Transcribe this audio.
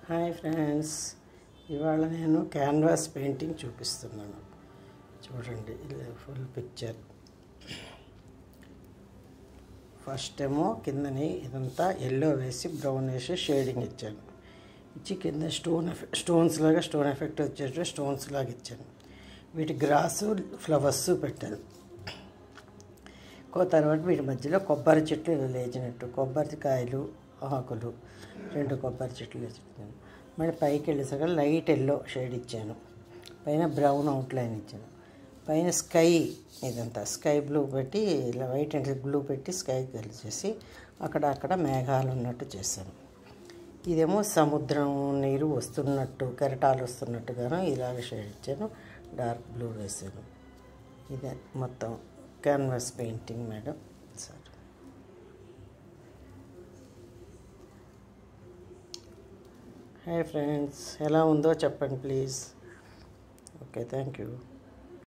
hi friends ఇవాళ నేను canvas painting చూపిస్తున్నాను చూడండి ఇది ఫుల్ పిక్చర్ ఫస్ట్ ఏమో కిందని ఇదంతా ఎల్లో వేసి బ్రౌన్ వేసి షేడింగ్ ఇచ్చాను ఇచ్చి కింద స్టోన్ ఎఫెక్ట్ స్టోన్స్ లాగా స్టోన్ ఎఫెక్ట్ వచ్చేటట్టు స్టోన్స్ లాగా ఇచ్చాను వీటి గ్రాసు ఫ్లవర్స్ పెట్టాను కో తర్వాత వీటి మధ్యలో కొబ్బరి చెట్లు ఇలా లేచినట్టు కొబ్బరికాయలు ఆకులు రెండు కొబ్బరి చెట్లు లేచినాను మళ్ళీ పైకి వెళ్ళేసరికి లైట్ ఎల్లో షేడ్ ఇచ్చాను పైన బ్రౌన్ అవుట్లైన్ ఇచ్చాను పైన స్కై ఇదంతా స్కై బ్లూ పెట్టి ఇలా వైట్ అండ్ బ్లూ పెట్టి స్కై కలిసేసి అక్కడ అక్కడ మేఘాలు ఉన్నట్టు చేశాను ఇదేమో సముద్రం నీరు వస్తున్నట్టు కెరటాలు వస్తున్నట్టుగాను ఇలాగ షేడ్ ఇచ్చాను డార్క్ బ్లూ వేసాను ఇదే మొత్తం canvas painting madam sir hi friends ఎలా ఉందో చెప్పండి ప్లీజ్ ఓకే థ్యాంక్ యూ